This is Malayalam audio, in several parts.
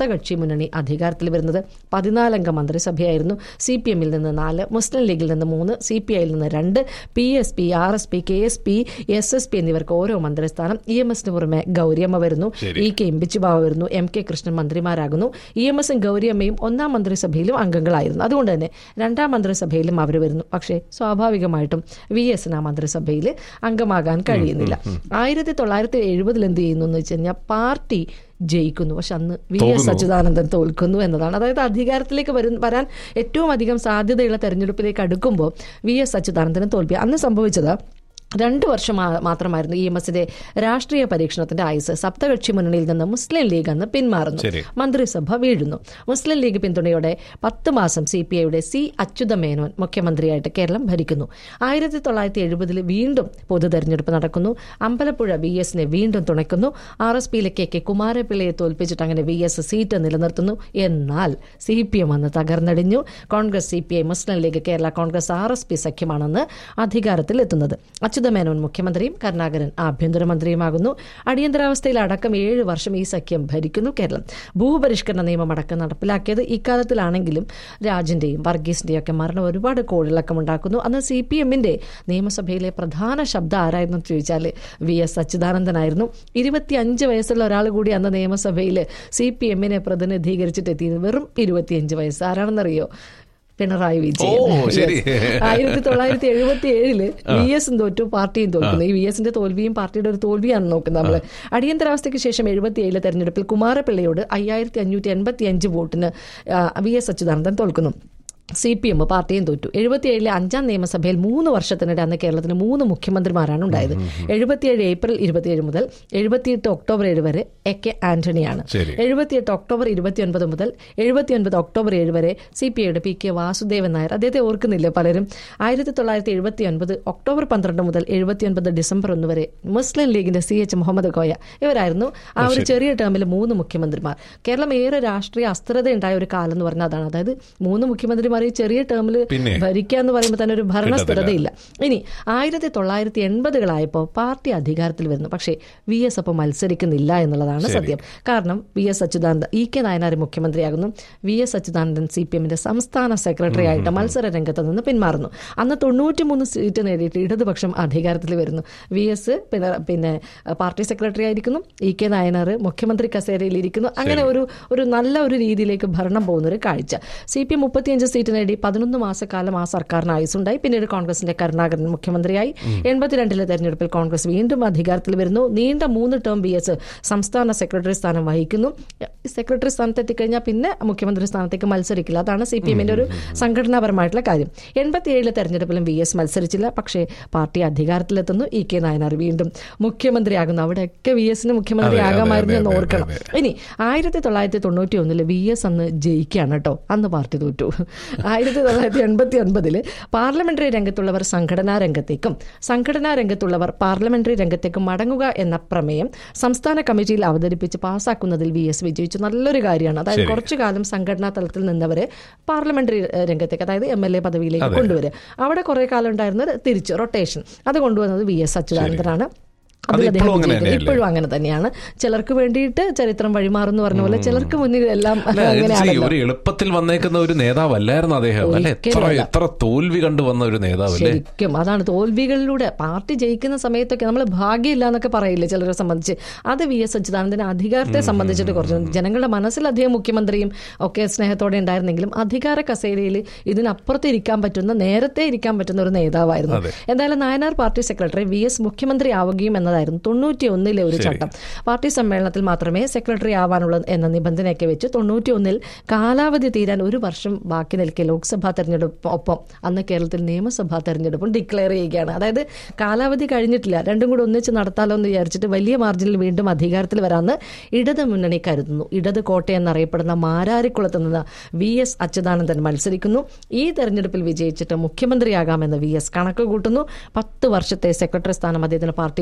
സപ്തകക്ഷി മുന്നണി അധികാരത്തിൽ വരുന്നത് പതിനാലംഗ മന്ത്രിസഭയായിരുന്നു സി പി എമ്മിൽ നിന്ന് നാല് മുസ്ലിം ലീഗിൽ നിന്ന് മൂന്ന് സി പി ഐയിൽ നിന്ന് രണ്ട് P S P R S P K S P S S P എന്നിവർക്ക് ഓരോ മന്ത്രിസ്ഥാനം ഇ എം എസിന് പുറമെ ഗൗരിയമ്മ വരുന്നു ശരി. ഇ കെ ഇമ്പിച്ചുബാവ വരുന്നു എം കെ കൃഷ്ണൻ മന്ത്രിമാരാകുന്നു ഇ എം എസും ഗൗരിയമ്മയും ഒന്നാം മന്ത്രിസഭയിലും അംഗങ്ങളായിരുന്നു അതുകൊണ്ട് തന്നെ രണ്ടാം മന്ത്രിസഭയിലും അവർ വരുന്നു പക്ഷേ സ്വാഭാവികമായിട്ടും വി എസിന് ആ മന്ത്രിസഭയിൽ അംഗമാകാൻ കഴിയുന്നില്ല ആയിരത്തി തൊള്ളായിരത്തി എഴുപതിൽ എന്ത് ചെയ്യുന്നു എന്ന് വെച്ച് കഴിഞ്ഞാൽ പാർട്ടി ജയിക്കുന്നു പക്ഷെ അന്ന് വി എസ് തോൽക്കുന്നു. അച്യുതാനന്ദൻ തോൽക്കുന്നു എന്നതാണ് അതായത് അധികാരത്തിലേക്ക് വരും വരാൻ ഏറ്റവും അധികം സാധ്യതയുള്ള തെരഞ്ഞെടുപ്പിലേക്ക് അടുക്കുമ്പോൾ വി എസ് അച്യുതാനന്ദന് തോൽവി അന്ന് സംഭവിച്ചത് രണ്ട് വർഷം മാ- മാത്രമായിരുന്നു ഇ എം എസിന്റെ രാഷ്ട്രീയ പരീക്ഷണത്തിന്റെ ആയുസ് സപ്തകക്ഷി മുന്നണിയിൽ നിന്ന് മുസ്ലിം ലീഗ് അന്ന് പിന്മാറുന്നു ശരി. മന്ത്രിസഭ വീഴുന്നു മുസ്ലിം ലീഗ് പിന്തുണയോടെ പത്ത് മാസം സി പി ഐയുടെ സി അച്യുത മേനോൻ മുഖ്യമന്ത്രിയായിട്ട് കേരളം ഭരിക്കുന്നു ആയിരത്തി തൊള്ളായിരത്തി എഴുപതിൽ വീണ്ടും പൊതു തെരഞ്ഞെടുപ്പ് നടക്കുന്നു അമ്പലപ്പുഴ വി എസിനെ വീണ്ടും തുണയ്ക്കുന്നു ആർ എസ് പിയിലെ കെ കെ കുമാരപിള്ളയെ തോൽപ്പിച്ചിട്ട് അങ്ങനെ വി എസ് സീറ്റ് നിലനിർത്തുന്നു എന്നാൽ സി പി എം അന്ന് തകർന്നടിഞ്ഞു Congress C P I Muslim league Kerala Congress R S P സഖ്യമാണെന്ന് അധികാരത്തിൽ എത്തുന്നത് അച്യുതമേനോൻ മുഖ്യമന്ത്രിയും കരുണാകരൻ ആഭ്യന്തരമന്ത്രിയുമാകുന്നു അടിയന്തരാവസ്ഥയിൽ അടക്കം ഏഴ് വർഷം ഈ സഖ്യം ഭരിക്കുന്നു കേരളം ഭൂപരിഷ്കരണ നിയമം അടക്കം നടപ്പിലാക്കിയത് ഇക്കാലത്തിലാണെങ്കിലും രാജന്റെയും വർഗീസിന്റെയും ഒക്കെ മരണം ഒരുപാട് കോളിളക്കം ഉണ്ടാക്കുന്നു അന്ന് സി പി എമ്മിന്റെ നിയമസഭയിലെ പ്രധാന ശബ്ദം ആരായിരുന്നു എന്ന് ചോദിച്ചാൽ വി എസ് അച്യുതാനന്ദനായിരുന്നു ഇരുപത്തിയഞ്ച് വയസ്സുള്ള ഒരാൾ കൂടി അന്ന് നിയമസഭയിൽ സി പി എമ്മിനെ പ്രതിനിധീകരിച്ചിട്ട് എത്തിയത് വെറും ഇരുപത്തിയഞ്ച് വയസ്സ് ആരാണെന്നറിയോ പിണറായി വിജയൻ ഓ, ശരി. ആയിരത്തി തൊള്ളായിരത്തി എഴുപത്തി ഏഴില് വി എസും തോറ്റു പാർട്ടിയും തോൽക്കുന്നു ഈ വി എസിന്റെ തോൽവിയും പാർട്ടിയുടെ ഒരു തോൽവിയാണ് നോക്കുന്നത് നമ്മള് അടിയന്തരാവസ്ഥയ്ക്ക് ശേഷം എഴുപത്തി ഏഴിലെ തെരഞ്ഞെടുപ്പിൽ കുമാരപിള്ളയോട് അയ്യായിരത്തി അഞ്ഞൂറ്റി എൺപത്തി അഞ്ച് വോട്ടിന് ആ, വി എസ് അച്യുതാനന്ദൻ തോൽക്കുന്നു സി പി എം പാർട്ടിയും തോറ്റു എഴുപത്തിയേഴിലെ അഞ്ചാം നിയമസഭയിൽ മൂന്ന് വർഷത്തിനിടെ അന്ന് കേരളത്തിന് മൂന്ന് മുഖ്യമന്ത്രിമാരാണ് ഉണ്ടായത് എഴുപത്തിയേഴ് ഏപ്രിൽ ഇരുപത്തിയേഴ് മുതൽ എഴുപത്തിയെട്ട് ഒക്ടോബർ ഏഴ് വരെ എ കെ ആന്റണിയാണ് ശരി. എഴുപത്തിയെട്ട് ഒക്ടോബർ ഇരുപത്തിയൊൻപത് മുതൽ എഴുപത്തിയൊൻപത് ഒക്ടോബർ ഏഴ് വരെ സി പി ഐയുടെ പി കെ വാസുദേവൻ നായർ അദ്ദേഹത്തെ ഓർക്കുന്നില്ല പലരും ആയിരത്തി തൊള്ളായിരത്തി എഴുപത്തി ഒൻപത് ഒക്ടോബർ പന്ത്രണ്ട് മുതൽ എഴുപത്തിയൊൻപത് ഡിസംബർ ഒന്ന് വരെ മുസ്ലിം ലീഗിന്റെ സി എച്ച് മുഹമ്മദ് കോയ ഇവരായിരുന്നു ആ ഒരു ചെറിയ ടേമിൽ മൂന്ന് മുഖ്യമന്ത്രിമാർ കേരളം ഏറെ രാഷ്ട്രീയ അസ്ഥിരത ഉണ്ടായ ഒരു കാലം എന്ന് പറഞ്ഞാൽ അതാണ് അതായത് മൂന്ന് മുഖ്യമന്ത്രിമാർ ഈ ചെറിയ ടേമിൽ പിന്നെ? ഭരിക്കുക എന്ന് പറയുമ്പോൾ തന്നെ ഒരു ഭരണ സ്ഥിരതയില്ല ഇനി ആയിരത്തി തൊള്ളായിരത്തി എൺപതുകളായപ്പോൾ പാർട്ടി അധികാരത്തിൽ വരുന്നു പക്ഷേ വി എസ് അപ്പോൾ മത്സരിക്കുന്നില്ല എന്നുള്ളതാണ് സത്യം കാരണം V S Achuthanandan E K Nayanar മുഖ്യമന്ത്രിയാകുന്നു V S Achuthanandan C P എമ്മിന്റെ സംസ്ഥാന സെക്രട്ടറി ആയിട്ട് മത്സര രംഗത്ത് നിന്ന് പിന്മാറുന്നു അന്ന് തൊണ്ണൂറ്റിമൂന്ന് സീറ്റ് നേടിയിട്ട് ഇടതുപക്ഷം അധികാരത്തിൽ വരുന്നു വി എസ് പിന്നെ പിന്നെ പാർട്ടി സെക്രട്ടറി ആയിരിക്കുന്നു ഇ കെ നായനാർ മുഖ്യമന്ത്രി കസേരയിൽ ഇരിക്കുന്നു അങ്ങനെ ഒരു ഒരു നല്ല ഒരു രീതിയിലേക്ക് ഭരണം പോകുന്ന ഒരു കാഴ്ച സി പി എം മുപ്പത്തിയഞ്ച് സീറ്റ് നേടി പതിനൊന്ന് മാസക്കാലം ആ സർക്കാരിന് ആയുസുണ്ടായി പിന്നീട് കോൺഗ്രസിന്റെ കരുണാകരൻ മുഖ്യമന്ത്രിയായി എൺപത്തിരണ്ടിലെ തെരഞ്ഞെടുപ്പിൽ കോൺഗ്രസ് വീണ്ടും അധികാരത്തിൽ വരുന്നു നീണ്ട മൂന്ന് ടേം ബി എസ് സംസ്ഥാന സെക്രട്ടറി സ്ഥാനം വഹിക്കുന്നു ഈ സെക്രട്ടറി സ്ഥാനത്ത് എത്തിക്കഴിഞ്ഞാൽ പിന്നെ മുഖ്യമന്ത്രി സ്ഥാനത്തേക്ക് മത്സരിക്കില്ല അതാണ് സി പി എമ്മിന്റെ ഒരു സംഘടനാപരമായിട്ടുള്ള കാര്യം എൺപത്തിയേഴിലെ തെരഞ്ഞെടുപ്പിലും വി എസ് മത്സരിച്ചില്ല പക്ഷേ പാർട്ടി അധികാരത്തിലെത്തുന്നു ഇ കെ നായനാർ വീണ്ടും മുഖ്യമന്ത്രിയാകുന്നു അവിടെയൊക്കെ വി എസിന് മുഖ്യമന്ത്രി അതെ, അതെ, ആകാമായിരുന്നു അതെ, എന്ന് അതെ, ഓർക്കണം അതെ. ഇനി ആയിരത്തി തൊള്ളായിരത്തി തൊണ്ണൂറ്റി ഒന്നില് വി എസ് അന്ന് ജയിക്കുകയാണ് കേട്ടോ അന്ന് പാർട്ടി തോറ്റു ആയിരത്തി തൊള്ളായിരത്തി എൺപത്തി ഒൻപതില് പാർലമെന്ററി രംഗത്തുള്ളവർ സംഘടനാ രംഗത്തേക്കും സംഘടനാ രംഗത്തുള്ളവർ പാർലമെന്ററി രംഗത്തേക്കും മടങ്ങുക എന്ന പ്രമേയം സംസ്ഥാന കമ്മിറ്റിയിൽ അവതരിപ്പിച്ച് പാസ്സാക്കുന്നതിൽ വി എസ് വിജയിച്ചു നല്ലൊരു കാര്യമാണ് അതായത് ശരി. കുറച്ചു കാലം സംഘടനാ തലത്തിൽ നിന്നവരെ പാർലമെന്ററി ഏഹ്, രംഗത്തേക്ക് അതായത് എം എൽ എ പദവിയിലേക്ക് അതെ. കൊണ്ടുവരിക അവിടെ കുറെ കാലം ഉണ്ടായിരുന്നത് തിരിച്ച് റൊട്ടേഷൻ അത് കൊണ്ടുവന്നത് വി എസ് അച്യുതാനന്ദനാണ് അത് അതിൽ അദ്ദേഹം ഇപ്പോഴും അങ്ങനെ വിജയിക്കുന്നു. തന്നെയല്ലേ? ഇപ്പോഴും അങ്ങനെ തന്നെയാണ് ചിലർക്ക് വേണ്ടിയിട്ട് ചരിത്രം വഴിമാറുന്നു പറഞ്ഞ പോലെ ചിലർക്ക് മുന്നിൽ എല്ലാം അല്ല, ഇത് അങ്ങനെയാണല്ലോ ഒരു എളുപ്പത്തിൽ വന്നേക്കുന്ന ഒരു നേതാവല്ലായിരുന്നു അദ്ദേഹം അല്ലെ എത്ര ഒരിക്കലുമല്ല. എത്ര തോൽവി കണ്ടു വന്ന ഒരു നേതാവല്ലേ ശരിക്കും അതാണ് തോൽവികളിലൂടെ പാർട്ടി ജയിക്കുന്ന സമയത്തൊക്കെ നമ്മൾ ഭാഗ്യമില്ല എന്നൊക്കെ പറയില്ലേ ചിലരെ സംബന്ധിച്ച് അത് വി എസ് അച്യുതാനന്ദന് അധികാരത്തെ സംബന്ധിച്ചിട്ട് കുറച്ച് ജനങ്ങളുടെ മനസ്സിൽ അദ്ദേഹം മുഖ്യമന്ത്രിയും ഒക്കെ സ്നേഹത്തോടെ ഉണ്ടായിരുന്നെങ്കിലും അധികാര കസേരയിൽ ഇതിനപ്പുറത്ത് ഇരിക്കാൻ പറ്റുന്ന നേരത്തെ ഇരിക്കാൻ പറ്റുന്ന ഒരു നേതാവായിരുന്നു അതെ. എന്തായാലും Nayanar party secretary V S മുഖ്യമന്ത്രി ആവുകയും എന്നതായിരുന്നു തൊണ്ണൂറ്റി ഒന്നിലെ ഒരു ചട്ടം പാർട്ടി സമ്മേളനത്തിൽ മാത്രമേ സെക്രട്ടറി ആവാനുള്ളൂ എന്ന നിബന്ധനയൊക്കെ വെച്ച് തൊണ്ണൂറ്റി ഒന്നിൽ കാലാവധി തീരാൻ ഒരു വർഷം ബാക്കി നിൽക്കെ ലോക്സഭാ തെരഞ്ഞെടുപ്പ് ഒപ്പം അന്ന് കേരളത്തിൽ നിയമസഭാ തെരഞ്ഞെടുപ്പും ഡിക്ലെയർ ചെയ്യുകയാണ് അതായത് കാലാവധി കഴിഞ്ഞിട്ടില്ല രണ്ടും കൂടി ഒന്നിച്ച് നടത്താലോ എന്ന് വിചാരിച്ചിട്ട് വലിയ മാർജിനിൽ വീണ്ടും അധികാരത്തിൽ വരാമെന്ന് ഇടത് മുന്നണി കരുതുന്നു ഇടത് കോട്ട എന്നറിയപ്പെടുന്ന മാരാരിക്കുളത്ത് നിന്ന് വി എസ് അച്യുതാനന്ദൻ മത്സരിക്കുന്നു ഈ തെരഞ്ഞെടുപ്പിൽ വിജയിച്ചിട്ട് മുഖ്യമന്ത്രിയാകാമെന്ന് വി എസ് കണക്ക് കൂട്ടുന്നു പത്ത് വർഷത്തെ സെക്രട്ടറി സ്ഥാനം അദ്ദേഹത്തിന് പാർട്ടിയിൽ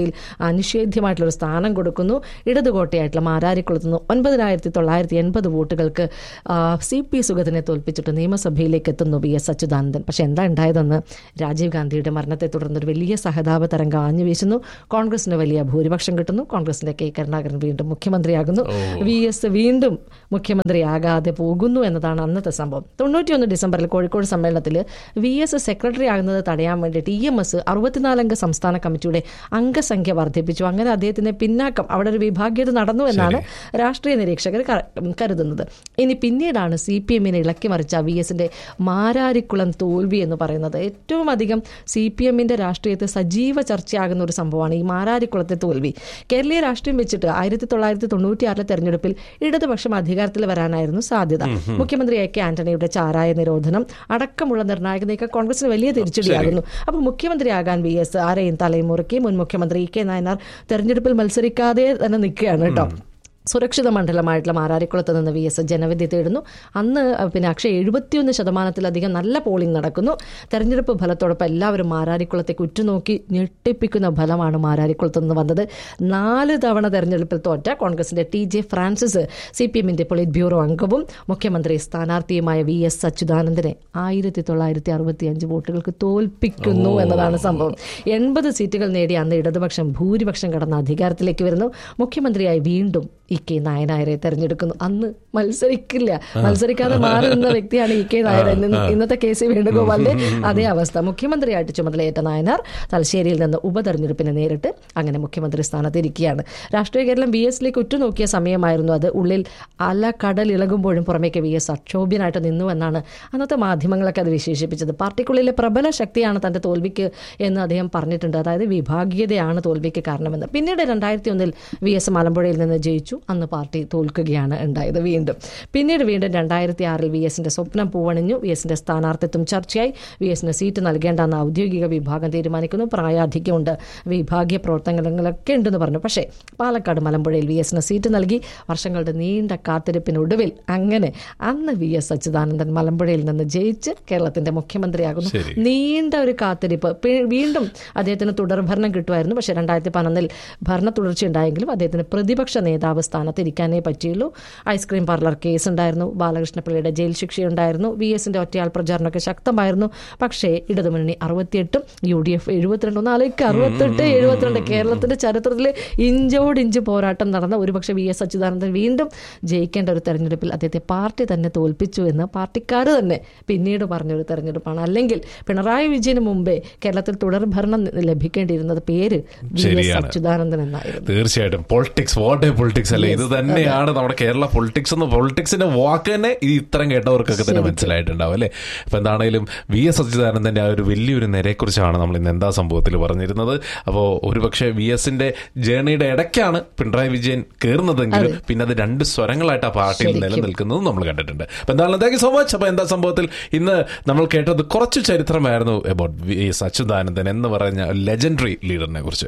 അനിഷേധ്യമായിട്ടുള്ള ഒരു സ്ഥാനം കൊടുക്കുന്നു ഇടതുകോട്ടയായിട്ടുള്ള മാരാരിക്കുളത്ത് നിന്ന് ഒൻപതിനായിരത്തി തൊള്ളായിരത്തി എൺപത് വോട്ടുകൾക്ക് സി പി സുഗതനെ തോൽപ്പിച്ചിട്ട് നിയമസഭയിലേക്ക് എത്തുന്നു വി എസ് അച്യുതാനന്ദൻ പക്ഷെ എന്താ ഉണ്ടായതെന്ന് രാജീവ് ഗാന്ധിയുടെ മരണത്തെ തുടർന്ന് ഒരു വലിയ സഹതാപ തരംഗം ആഞ്ഞു വീശുന്നു കോൺഗ്രസിന് വലിയ ഭൂരിപക്ഷം കിട്ടുന്നു കോൺഗ്രസിന്റെ കെ കരുണാകരൻ വീണ്ടും മുഖ്യമന്ത്രിയാകുന്നു വി എസ് വീണ്ടും മുഖ്യമന്ത്രിയാകാതെ പോകുന്നു എന്നതാണ് അന്നത്തെ സംഭവം തൊണ്ണൂറ്റിയൊന്ന് ഡിസംബറിൽ കോഴിക്കോട് സമ്മേളനത്തിൽ വി എസ് സെക്രട്ടറി ആകുന്നത് തടയാൻ വേണ്ടിയിട്ട് ഇ എം എസ് അറുപത്തിനാലംഗ സംസ്ഥാന കമ്മിറ്റിയുടെ അംഗസംഖ്യ വർദ്ധിപ്പിച്ചു അങ്ങനെ അദ്ദേഹത്തിന് പിന്നാക്കം അവിടെ ഒരു വിഭാഗ്യത നടന്നു എന്നാണ് രാഷ്ട്രീയ നിരീക്ഷകർ ക- കരുതുന്നത് ഇനി പിന്നീടാണ് സി പി എമ്മിനെ ഇളക്കി മറിച്ച വി എസിന്റെ മാരാരിക്കുളം തോൽവി എന്ന് പറയുന്നത് ഏറ്റവും അധികം സി പി എമ്മിന്റെ രാഷ്ട്രീയത്തെ സജീവ ചർച്ചയാകുന്ന ഒരു സംഭവമാണ് ഈ മാരാരിക്കുളത്തെ തോൽവി കേരളീയ രാഷ്ട്രീയം വെച്ചിട്ട് ആയിരത്തി തൊള്ളായിരത്തി തൊണ്ണൂറ്റിയാറിലെ തെരഞ്ഞെടുപ്പിൽ ഇടതുപക്ഷം അധികാരത്തിൽ വരാനായിരുന്നു സാധ്യത മുഖ്യമന്ത്രി എ കെ ആന്റണിയുടെ ചാരായ നിരോധനം അടക്കമുള്ള നിർണായക നീക്കം കോൺഗ്രസിന് വലിയ തിരിച്ചടിയാകുന്നു അപ്പോൾ മുഖ്യമന്ത്രിയാകാൻ വി എസ് ആരെയും തലമുറുക്കി മുൻ മുഖ്യമന്ത്രി ഇ കെ നായനാർ തെരഞ്ഞെടുപ്പിൽ മത്സരിക്കാതെ തന്നെ നിൽക്കുകയാണ് കേട്ടോ സുരക്ഷിത മണ്ഡലമായിട്ടുള്ള മാരാരിക്കുളത്ത് നിന്ന് വി എസ് ജനവിധി തേടുന്നു അന്ന് പിന്നെ അക്ഷയ എഴുപത്തിയൊന്ന് ശതമാനത്തിലധികം നല്ല പോളിംഗ് നടക്കുന്നു തെരഞ്ഞെടുപ്പ് ഫലത്തോടൊപ്പം എല്ലാവരും മാരാരിക്കുളത്തേക്ക് ഉറ്റുനോക്കി ഞെട്ടിപ്പിക്കുന്ന ഫലമാണ് മാരാരിക്കുളത്ത് നിന്ന് വന്നത് നാല് തവണ തെരഞ്ഞെടുപ്പിൽ തോറ്റ കോൺഗ്രസിന്റെ T J Francis C P എമ്മിന്റെ പൊളിറ്റ് ബ്യൂറോ അംഗവും മുഖ്യമന്ത്രി സ്ഥാനാർത്ഥിയുമായ വി എസ് അച്യുതാനന്ദനെ ആയിരത്തി തൊള്ളായിരത്തി അറുപത്തി അഞ്ച് വോട്ടുകൾക്ക് തോൽപ്പിക്കുന്നു എന്നതാണ് സംഭവം എൺപത് സീറ്റുകൾ നേടി അന്ന് ഇടതുപക്ഷം ഭൂരിപക്ഷം കടന്ന അധികാരത്തിലേക്ക് വരുന്നു മുഖ്യമന്ത്രിയായി വീണ്ടും ഇ കെ നായനായരെ തെരഞ്ഞെടുക്കുന്നു അന്ന് മത്സരിക്കില്ല മത്സരിക്കാതെ മാറി നിന്ന വ്യക്തിയാണ് ഇ കെ നായർ ഇന്ന് ഇന്നത്തെ കെ സി വേണുഗോപാലിന്റെ അതേ അവസ്ഥ മുഖ്യമന്ത്രിയായിട്ട് ചുമതലയേറ്റ നായനാർ തലശ്ശേരിയിൽ നിന്ന് ഉപതെരഞ്ഞെടുപ്പിനെ നേരിട്ട് അങ്ങനെ മുഖ്യമന്ത്രി സ്ഥാനത്ത് ഇരിക്കുകയാണ് രാഷ്ട്രീയ കേരളം വി എസിലേക്ക് ഉറ്റുനോക്കിയ സമയമായിരുന്നു അത് ഉള്ളിൽ അല കടൽ ഇളകുമ്പോഴും പുറമേക്ക് വി എസ് അക്ഷോഭ്യനായിട്ട് നിന്നു എന്നാണ് അന്നത്തെ മാധ്യമങ്ങളൊക്കെ അത് വിശേഷിപ്പിച്ചത് പാർട്ടിക്കുള്ളിലെ പ്രബല ശക്തിയാണ് തന്റെ തോൽവിക്ക് എന്ന് അദ്ദേഹം പറഞ്ഞിട്ടുണ്ട് അതായത് വിഭാഗീയതയാണ് തോൽവിക്ക് കാരണമെന്ന് പിന്നീട് രണ്ടായിരത്തി ഒന്നിൽ വി എസ് മലമ്പുഴയിൽ നിന്ന് ജയിച്ചു അന്ന് പാർട്ടി തോൽക്കുകയാണ് ഉണ്ടായത് വീണ്ടും പിന്നീട് വീണ്ടും രണ്ടായിരത്തി ആറിൽ വി എസിന്റെ സ്വപ്നം പൂവണിഞ്ഞു വി എസിന്റെ സ്ഥാനാർത്ഥിത്വം ചർച്ചയായി വി എസിന് സീറ്റ് നൽകേണ്ടെന്ന് ഔദ്യോഗിക വിഭാഗം തീരുമാനിക്കുന്നു പ്രായാധിക്യമുണ്ട് വിഭാഗീയ പ്രവർത്തനങ്ങളൊക്കെ ഉണ്ടെന്ന് പറഞ്ഞു പക്ഷേ പാലക്കാട് മലമ്പുഴയിൽ വി എസിന് സീറ്റ് നൽകി വർഷങ്ങളുടെ നീണ്ട കാത്തിരിപ്പിനൊടുവിൽ അങ്ങനെ അന്ന് വി എസ് അച്യുതാനന്ദൻ മലമ്പുഴയിൽ നിന്ന് ജയിച്ച് കേരളത്തിന്റെ മുഖ്യമന്ത്രിയാകുന്നു ശരി. നീണ്ട ഒരു കാത്തിരിപ്പ് പി- വീണ്ടും അദ്ദേഹത്തിന് തുടർഭരണം കിട്ടുമായിരുന്നു പക്ഷേ രണ്ടായിരത്തി പതിനൊന്നിൽ ഭരണ തുടർച്ച ഉണ്ടായെങ്കിലും അദ്ദേഹത്തിന് പ്രതിപക്ഷ നേതാവ് സ്ഥാനത്ത് ഇരിക്കാനേ പറ്റിയുള്ളൂ ഐസ്ക്രീം പാർലർ കേസ് ഉണ്ടായിരുന്നു ബാലകൃഷ്ണപിള്ളയുടെ ജയിൽ ശിക്ഷയുണ്ടായിരുന്നു വി എസിന്റെ ഒറ്റയാൾ പ്രചാരണമൊക്കെ ശക്തമായിരുന്നു പക്ഷേ ഇടതുമുന്നണി അറുപത്തിയെട്ടും യു ഡി എഫ് എഴുപത്തിരണ്ട് ഒന്ന് ആലോചിക്കുക അറുപത്തെട്ട് എഴുപത്തിരണ്ട് കേരളത്തിന്റെ ചരിത്രത്തിൽ ഇഞ്ചോടിഞ്ച് പോരാട്ടം നടന്ന ഒരുപക്ഷെ വി എസ് അച്യുതാനന്ദൻ വീണ്ടും ജയിക്കേണ്ട ഒരു തെരഞ്ഞെടുപ്പിൽ അദ്ദേഹത്തെ പാർട്ടി തന്നെ തോൽപ്പിച്ചു എന്ന് പാർട്ടിക്കാർ തന്നെ പിന്നീട് പറഞ്ഞൊരു തെരഞ്ഞെടുപ്പാണ് അല്ലെങ്കിൽ പിണറായി വിജയന് മുമ്പേ കേരളത്തിൽ തുടർഭരണം ലഭിക്കേണ്ടിയിരുന്നത് പേര് വി എസ് ശരിയാണ്. അച്യുതാനന്ദൻ എന്നായിരുന്നു തീർച്ചയായിട്ടും പൊളിറ്റിക്സ് വാട്ട് എ പൊളിറ്റിക്സ് അല്ലേ ഇത് തന്നെയാണ് നമ്മുടെ കേരള പൊളിറ്റിക്സ് എന്ന് പൊളിറ്റിക്സിന്റെ വാക്ക് തന്നെ ഈ ഇത്തരം കേട്ടവർക്കൊക്കെ തന്നെ മനസ്സിലായിട്ടുണ്ടാവും അല്ലേ അപ്പൊ എന്താണേലും വി എസ് അച്യുതാനന്ദന്റെ ആ ഒരു വലിയൊരു നിരയെക്കുറിച്ചാണ് നമ്മൾ ഇന്ന് എന്താ സംഭവത്തിൽ പറഞ്ഞിരുന്നത് അപ്പോൾ ഒരുപക്ഷെ വി എസിന്റെ ജേണിയുടെ ഇടയ്ക്കാണ് പിണറായി വിജയൻ കയറുന്നതെങ്കിലും പിന്നെ അത് രണ്ട് സ്വരങ്ങളായിട്ട് ആ പാർട്ടിയിൽ ശരിക്കും. നിലനിൽക്കുന്നത് നമ്മൾ കണ്ടിട്ടുണ്ട് അപ്പൊ എന്തായാലും താങ്ക് യു സോ മച്ച് അപ്പൊ എന്താ സംഭവത്തിൽ ഇന്ന് നമ്മൾ കേട്ടത് കുറച്ച് ചരിത്രമായിരുന്നു അബൌട്ട് വി എസ് അച്യുതാനന്ദൻ എന്ന് പറഞ്ഞ ലെജൻഡറി ലീഡറിനെ കുറിച്ച്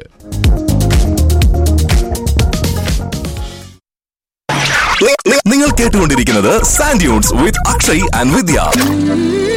നി- നി- നിങ്ങൾ കേട്ടുകൊണ്ടിരിക്കുന്നത് sand dunes with Akshay and Vidya